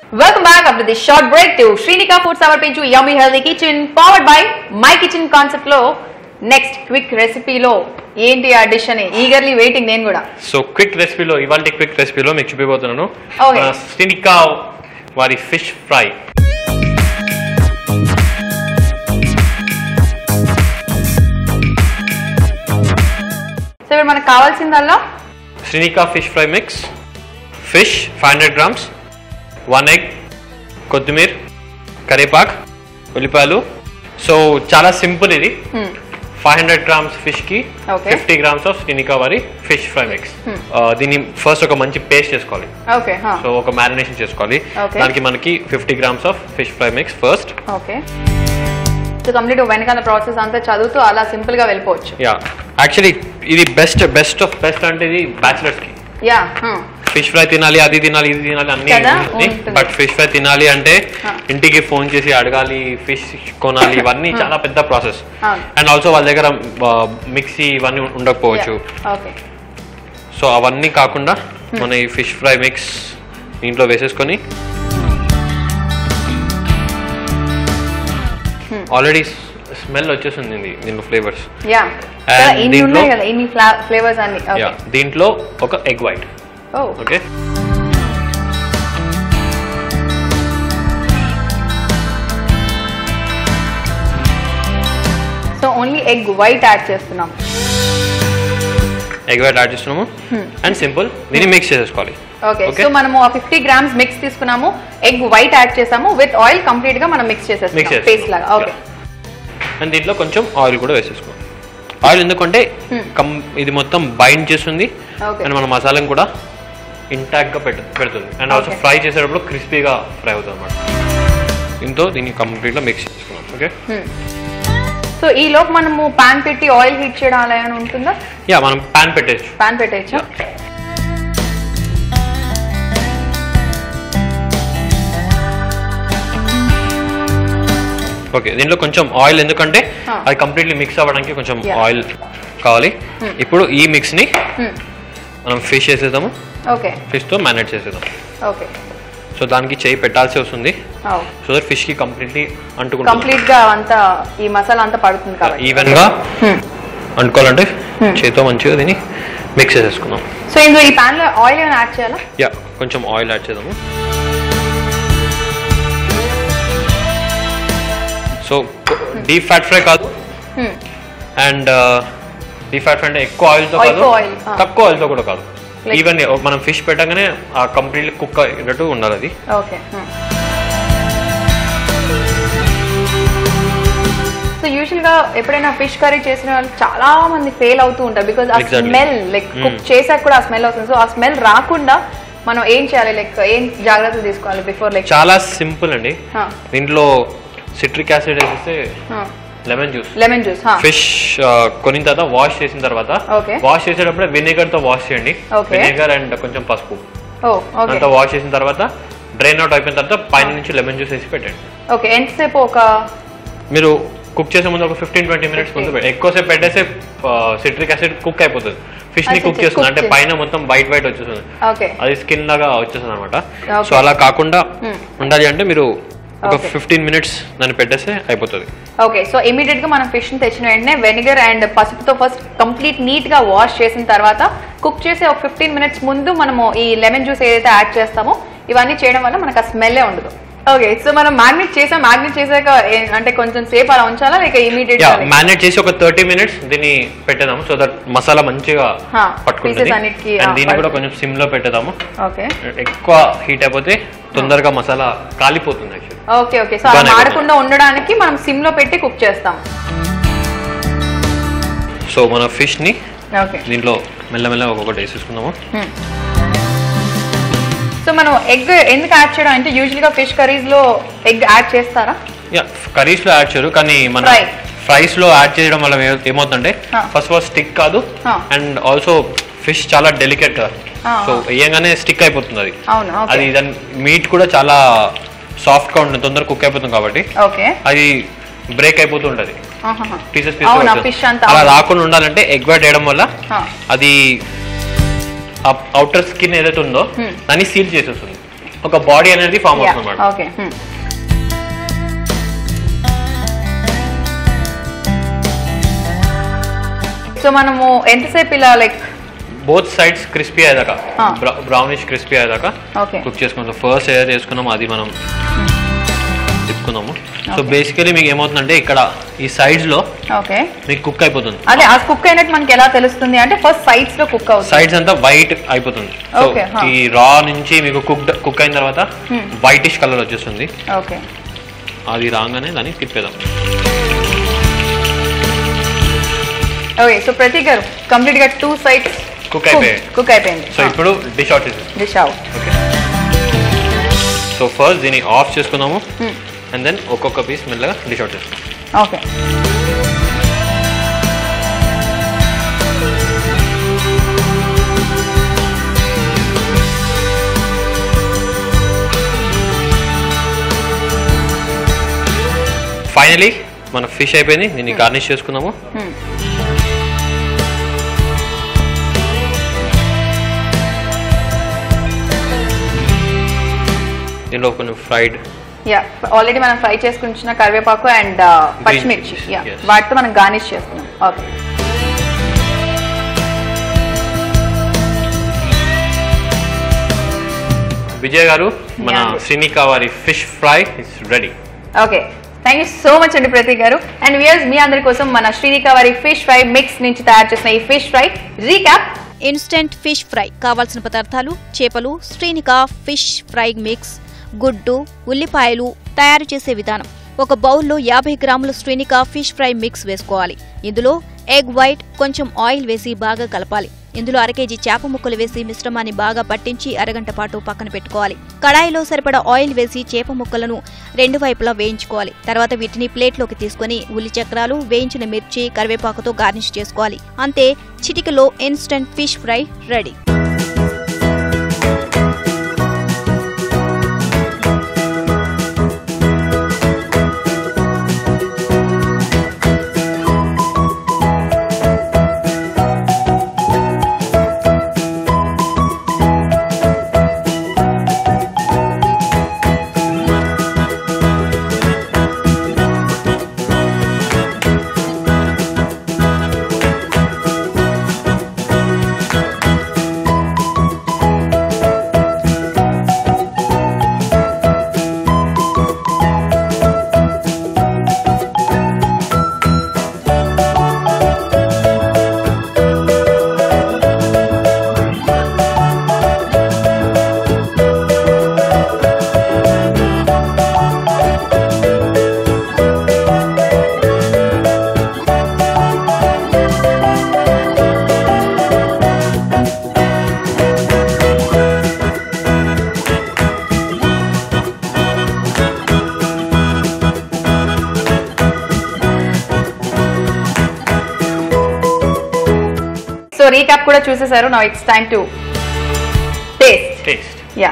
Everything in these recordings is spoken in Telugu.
Welcome back after this short break to Srinika Food సమర్పించు Yummy Healthy Kitchen powered by My Kitchen Concept లో నెక్స్ట్ క్విక్ రెసిపీలో ఏంటి ఆ డిష్ అని ఈగర్లీ వెయిటింగ్ నేను కూడా సో క్విక్ రెసిపీలో ఇవాళ క్విక్ రెసిపీలో మీకు చూపిపోతున్నాను Okay. స్టినికా వారి ఫిష్ ఫ్రై సో ఇప్పుడు మనకు కావాల్సిందల్లా Srinika fish fry mix fish five hundred grams one egg కొత్తిమీర కరివేపాక్ ఉల్లిపాయలు సో చాలా సింపుల్ ఇది ఫైవ్ హండ్రెడ్ గ్రామ్స్ ఫిష్ కి Okay. Fifty grams of Srinika వారి ఫిష్ ఫ్రై మిక్స్ దీన్ని ఫస్ట్ ఒక మంచి పేస్ట్ చేసుకోవాలి ఓకే సో ఒక మ్యారినేషన్ చేసుకోవాలి Okay. దానికి మనకి fifty grams of fish fry mix first okay so complete వెనకాల ప్రాసెస్ అంతా చదువుతూ అలా సింపుల్ గా వెళ్ళిపోవచ్చు యా యాక్చువల్లీ ఇది బెస్ట్ బెస్ట్ ఆఫ్ బెస్ట్ అంటే ఇది బ్యాచిలర్స్ కి యా ఫిష్ ఫ్రై తినాలి అది తినాలి ఇది తినాలి అన్ని కదా? ఉంటుంది ఉంటుంది. బట్ ఫిష్ ఫ్రై తినాలి అంటే ఆ. ఇంటికి ఫోన్ చేసి అడగాలి ఫిష్ కొనాలి ఇవన్నీ చాలా పెద్ద ప్రాసెస్ అవును. అండ్ ఆల్సో వాళ్ళ దగ్గర మిక్సీ ఇవన్నీ ఉండకపోవచ్చు ఓకే సో అవన్నీ కాకుండా మన ఈ ఫిష్ ఫ్రై మిక్స్ దీంట్లో వేసేసుకొని ఆల్రెడీ స్మెల్ వచ్చేసింది ఇది, దీంట్లో ఫ్లేవర్స్ యా And ఇన్ని దీంట్లో- ఉన్నాయి కదా ఇన్ని ఫ్లేవర్స్ అన్ని ఓకే యా దీంట్లో ఒక ఎగ్ వైట్ ఓ okay so only egg white add చేస్తున్నాం ఎగ్ వైట్ యాడ్ చేస్తున్నాము అండ్ సింపుల్ దీన్ని మిక్స్ చేసేసుకోవాలి ఓకే Okay. సో మనము ఫిఫ్టీ గ్రామ్స్ మిక్స్ తీసుకున్నాము ఎగ్ వైట్ యాడ్ చేసాము విత్ ఆయిల్ కంప్లీట్ గా మనం మిక్స్ మిక్స్ చేసేస్తాం పేస్ట్ లాగా ఓకే అండ్ దీంట్లో కొంచెం ఆయిల్ కూడా వేసేసుకోవాలి ఆయిల్ ఎందుకంటే కం ఇది మొత్తం బైండ్ చేస్తుంది Okay. అండ్ మన మసాలాను కూడా ఇంటాక్ట్ గా పెట్ట పెడుతుంది అండ్ ఆల్సో Okay. ఫ్రై చేసేటప్పుడు క్రిస్పీగా ఫ్రై అవుతుంది అనమాట దీంతో దీన్ని కంప్లీట్గా మిక్స్ చేసుకున్నాం ఓకే సో ఈ లోపు మనము పాన్ పెట్టి ఆయిల్ హీట్ చేయడం అలా ఏమైనా ఉంటుందా యా మనం ప్యాన్ పెట్టేయచ్చు పాన్ పెట్టేయచ్చా ఓకే దీంట్లో కొంచెం ఆయిల్ ఎందుకంటే Ah. అది కంప్లీట్లీ మిక్స్ అవ్వడానికి కొంచెం Yeah. ఆయిల్ కావాలి ఇప్పుడు ఈ మిక్స్ని మనం ఫిష్ వేసేద్దాము ఓకే ఫిష్తో మేనేజ్ చేసేద్దాం ఓకే సో దానికి చేయి పెట్టాల్సి వస్తుంది సో దట్ ఫిష్కి కంప్లీట్లీ అంటుకుంటుంది కంప్లీట్ గా అంతా ఈ మసాలా అంతా పడుతుంది కాబట్టి ఈవెన్గా Hmm. అంటుకోవాలంటే చేతితో మంచిగా దీన్ని మిక్స్ చేసేసుకుందాం సో ఇందులో ఈ పాన్ లో ఆయిల్ ఏమైనా యాడ్ చేయాలా యా కొంచెం ఆయిల్ యాడ్ చేద్దాము సో డీప్ ఫ్యాట్ ఫ్రై కాదు Hmm. And deep fat fry అంటే ఎక్కువ ఆయిల్తో Oh, కాదు ఎక్కువ oil, ah. తక్కువ ఆయిల్తో కూడా కాదు Like- ఈవెన్ మనం ఫిష్ పెట్టగానే ఆ కంప్లీట్లీ కుక్ అయినట్టు ఉండాలి అది ఓకే సో యూజువల్ గా ఎప్పుడైనా ఫిష్ కర్రీ చేసిన వాళ్ళు చాలా మంది ఫెయిల్ అవుతూ ఉంటారు బికాస్ ఆ Exactly. స్మెల్ లైక్ కుక్ చేసాక కూడా ఆ స్మెల్ అవుతుంది సో ఆ స్మెల్ రాకుండా మనం ఏం చేయాలి లైక్ ఏం జాగ్రత్తలు తీసుకోవాలి బిఫోర్ లైక్ చాలా సింపుల్ అండి దీంట్లో సిట్రిక్ యాసిడ్ వేసేస్తే lemon juice lemon juice fish కొనిన తర్వాత వాష్ చేసిన తర్వాత Okay. వాష్ చేసేటప్పుడే వినేగర్ తో వాష్ చేయండి Okay. వినేగర్ అండ్ కొంచెం పసుపు ఓ ఓకే అంతా వాష్ చేసిన తర్వాత డ్రైన్ అవుట్ అయిపోయిన తర్వాత పైన నుంచి లెమన్ జ్యూస్ వేసి పెట్టండి ఓకే ఎంతసేపు ఒక మీరు కుక్ చేసే ముందు ఒక ఫిఫ్టీన్ ట్వంటీ మినిట్స్ ముందు 15. పెట్ట- ఎక్కువసేపు పెట్టేస్తే సిట్రిక్ యాసిడ్ కుక్ అయిపోతుంది ఫిష్ ని అది కుక్ cook చేస్తుంది అంటే చేస్తుంది. పైన మొత్తం వైట్ వైట్ వచ్చేస్తుంది ఓకే అది స్కిన్ లాగా వచ్చేస్తుంది అనమాట Okay. సో అలా కాకుండా Hmm. ఉండాలి అంటే మీరు ఒక Okay. ఫిఫ్టీన్ మినిట్స్ దాన్ని పెట్టేస్తే అయిపోతుంది ఓకే సో ఇమీడియట్ గా మనం ఫిష్ ని తెచ్చిన వెంటనే వెనిగర్ అండ్ పసుపుతో ఫస్ట్ కంప్లీట్ నీట్ గా వాష్ చేసిన తర్వాత కుక్ చేసి ఒక ఫిఫ్టీన్ మినిట్స్ ముందు మనము ఈ లెమన్ జ్యూస్ ఏదైతే యాడ్ చేస్తామో ఇవన్నీ చేయడం వల్ల మనకు ఆ స్మెల్లే ఉండదు ఓకే సో మనం మ్యాగ్నెట్ చేసాం మ్యాగ్నెట్ చేసాక ఏ- అంటే కొంచెం సేపు అలా ఉంచాలా లేక ఇమీడియట్ యా మ్యారినేట్ చేసి ఒక థర్టీ మినిట్స్ దీన్ని పెట్టేదాము సో దట్ మసాలా మంచిగా హా, పట్టుకుంటుంది pieces అన్నిటికీ, అండ్ ఆ, దీన్ని కూడా పడుతుంది. కొంచెం సిమ్ లో పెట్టేదాము ఓకే ఎక్కువ హీట్ అయిపోతే తొందరగా మసాలా కాలిపోతుంది యాక్చువల్లీ ఓకే ఓకే సో అలా బాగానే మాడకుండా ఉండడానికి మనం సిమ్ లో పెట్టి కుక్ చేస్తాం సో మన ఫిష్ ని ఓకే దీంట్లో మెల్లమెల్ల ఒక్కొక్కటి వేసేసుకుందాము సో మనం ఎగ్ ఎందుకు యాడ్ చేయడం అంటే యూజువల్ గా ఫిష్ కర్రీస్ లో ఎగ్ యాడ్ చేస్తారా యా కర్రీస్ లో యాడ్ చేయరు కానీ మన Fry. ఫ్రైస్ లో యాడ్ చేయడం వల్ల ఏ- ఏమవుతుందంటే ఆ. ఫస్ట్ ఆఫ్ ఆల్ స్టిక్ కాదు ఆ. అండ్ ఆల్సో ఫిష్ చాలా డెలికేట్ ఆ, సో వేయగానే స్టిక్ అయిపోతుంది అది అవును అది ఓకే దాని మీట్ కూడా చాలా సాఫ్ట్ గా ఉంటుంది తొందరగా కుక్ అయిపోతుంది కాబట్టి ఓకే అది బ్రేక్ అయిపోతూ ఉంటది ఆహాహా. పీసెస్ అవునా పీసెస్ ఫిష్ అంతా అలా రాకుండా ఉండాలంటే ఎగ్ వైట్ వేయడం వల్ల ఆ. అది అవుటర్ స్కిన్ ఏదైతే ఉందో Hmm. దాన్ని సీల్ చేసేస్తుంది ఒక బాడీ అనేది ఫామ్ అవుతుంది అన్నమాట ఓకే సో మనము ఎంతసేపు ఇలా లైక్ బోత్ సైడ్స్ క్రిస్పీ అయ్యేదాకా Ah. బ్రౌనిష్ క్రిస్పీ అయ్యేదాకా ఓకే కుక్ చేసుకుంటాం ఫస్ట్ ఏదైతే వేసుకున్నామో అది మనం తిప్పుకున్నాము సో Okay. బేసికలీ మీకు ఏమవుతుందంటే ఇక్కడ ఈ సైడ్స్ లో ఓకే మీకు కుక్ అయిపోతుంది అదే ఆ కుక్ అయినట్టు మనకి ఎలా తెలుస్తుంది అంటే ఫస్ట్ సైడ్స్ లో కుక్ అవుతుంది సైడ్స్ అంతా వైట్ అయిపోతుంది సో Okay, huh. ఈ రా నుంచి మీకు కుక్ కుక్ అయిన తర్వాత Hmm. వైటిష్ కలర్ వచ్చేస్తుంది ఓకే అది రాగానే దాన్ని తిప్పేదాం ఓకే సో ప్రతి గారు కంప్లీట్ గా టూ సైడ్స్ కుక్ అయిపోయాయి కుక్ అయిపోయింది సో ఇప్పుడు డిష్ అవుట్ చేసేది dish out okay so first దీన్ని ఆఫ్ చేసుకున్నాము అండ్ దెన్ ఒక్కొక్క పీస్ మెల్లగా డిష్ అవుట్ చేసుకున్నాం ఓకే ఫైనలీ మన ఫిష్ అయిపోయింది దీన్ని గార్నిష్ చేసుకున్నాము దీనిలో కొన్ని ఫ్రైడ్ యా ఆల్రెడీ మనం ఫ్రై చేసుకున్న కరివేపాకు అండ్ పచ్చిమిర్చి యా yes. వాటితో మనం గార్నిష్ చేస్తున్నాం ఓకే విజయ్ గారు మన Yeah. శ్రీనికా వారి fish fry is ready okay thank you so much అండి ప్రతీక్ గారు అండ్ వియర్స్ మీ అందరి కోసం మన శ్రీనిక వారి ఫిష్ ఫ్రై మిక్స్ నుంచి తయారు చేసిన ఈ fish fry recap instant fish fry కావాల్సిన పదార్థాలు చేపలు శ్రీనిక ఫిష్ ఫ్రై మిక్స్ గుడ్డు ఉల్లిపాయలు తయారు చేసే విధానం ఒక బౌల్లో యాభై గ్రాముల శ్రీనిక ఫిష్ ఫ్రై మిక్స్ వేసుకోవాలి ఇందులో ఎగ్ వైట్ కొంచెం ఆయిల్ వేసి బాగా కలపాలి ఇందులో అర కేజీ చేప ముక్కలు వేసి మిశ్రమాన్ని బాగా పట్టించి అరగంట పాటు పక్కన పెట్టుకోవాలి కడాయిలో సరిపడా ఆయిల్ వేసి చేప ముక్కలను రెండు వైపులా వేయించుకోవాలి తర్వాత వీటిని ప్లేట్లోకి తీసుకొని ఉల్లి చక్రాలు వేయించిన మిర్చి కరివేపాకుతో గార్నిష్ చేసుకోవాలి అంతే చిటికలో instant fish fry ready so recap కూడా చూసేశారు నా it's time to taste taste yeah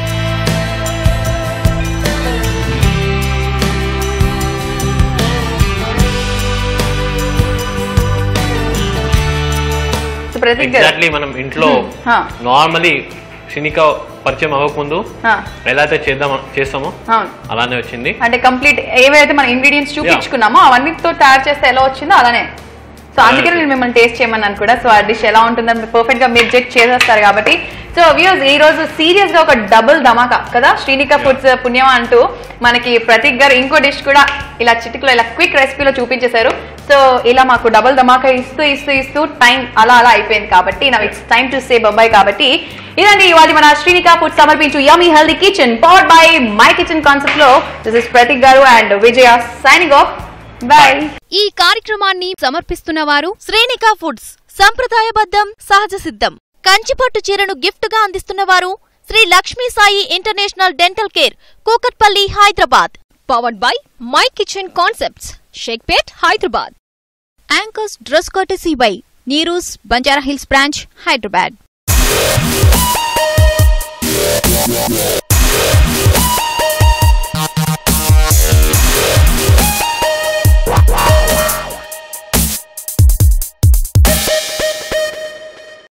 so Prateek గారు ఎగ్జాక్ట్లీ మనం ఇంట్లో Hmm. Huh. నార్మలీ శ్రీనికా పరిచయం అవ్వకముందు ఆ, ఎలా అయితే చేద్దాం చేస్తామో అవును అలానే వచ్చింది అంటే కంప్లీట్ ఏవైతే మన ఇంగ్రీడియంట్స్ చూపించుకున్నామో అవన్నీతో తయారు చేస్తే ఎలా వచ్చిందో అలానే సో అందుకనే నేను మిమ్మల్ని టేస్ట్ చేయమన్నాను కూడా సో ఆ డిష్ ఎలా ఉంటుందని పర్ఫెక్ట్ గా మీరు జడ్జ్ చేసేస్తారు కాబట్టి సో వ్యూస్ ఈ రోజు సీరియస్ గా ఒక డబుల్ ధమాకా కదా శ్రీనిక ఫుడ్స్ పుణ్యం అంటూ మనకి ప్రతీక్ గారు ఇంకో డిష్ కూడా ఇలా చిటికలో ఇలా క్విక్ రెసిపీలో చూపించేశారు సో ఇలా మాకు డబుల్ ధమాకా ఇస్తూ ఇస్తూ ఇస్తూ టైం అలా అలా అయిపోయింది కాబట్టి నా ఇట్స్ టైం టు సే బొబ్బాయి కాబట్టి ఇదండి ఇవాళ మన శ్రీనిక ఫుడ్ సమర్పించు yummy healthy kitchen powered by my kitchen concept లో దిస్ ఇస్ ప్రతీక్ గారు and Vijaya signing off by ఈ కార్యక్రమాన్ని సమర్పిస్తున్న వారు శ్రేణికా ఫుడ్స్ సంప్రదాయబద్ధం సహజ సిద్ధం కంచిపట్టు చీరను గిఫ్ట్ గా అందిస్తున్న వారు Sri Lakshmi Sai international dental care Kukatpally Hyderabad powered by my kitchen concepts Shaikpet Hyderabad anchors dress courtesy by Neeru's Banjara Hills branch Hyderabad